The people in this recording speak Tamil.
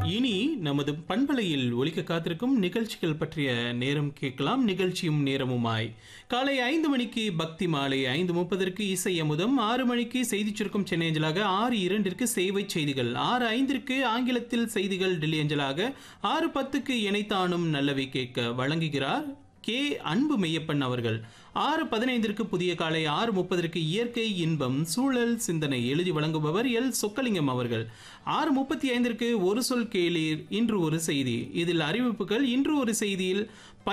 இனி நமது பண்பலையில் ஒலிக்க காத்திருக்கும் நிகழ்ச்சிகள் பற்றிய நேரம் கேட்கலாம் நிகழ்ச்சியும் நேரமுமாய் காலை ஐந்து மணிக்கு பக்தி மாலை ஐந்து முப்பதற்கு இசை அமுதம் ஆறு மணிக்கு செய்திச் சுருக்கம் சென்னை அஞ்சலாக ஆறு இரண்டிற்கு சேவை செய்திகள் ஆறு ஐந்திற்கு ஆங்கிலத்தில் செய்திகள் டெல்லி அஞ்சலாக ஆறு பத்துக்கு இணைத்தானும் நல்லவை கேட்க வழங்குகிறார் கே அன்பு மெய்யப்பன் அவர்கள் ஆறு பதினைந்திற்கு புதிய காலை ஆறு முப்பதற்கு இயற்கை இன்பம் சூழல் சிந்தனை எழுதி வழங்குபவர் எல் சொக்கலிங்கம் அவர்கள் ஆறு முப்பத்தி ஐந்திற்கு ஒரு சொல் கேளீர் இன்று ஒரு செய்தி இதில் அறிவிப்புகள் இன்று ஒரு செய்தியில்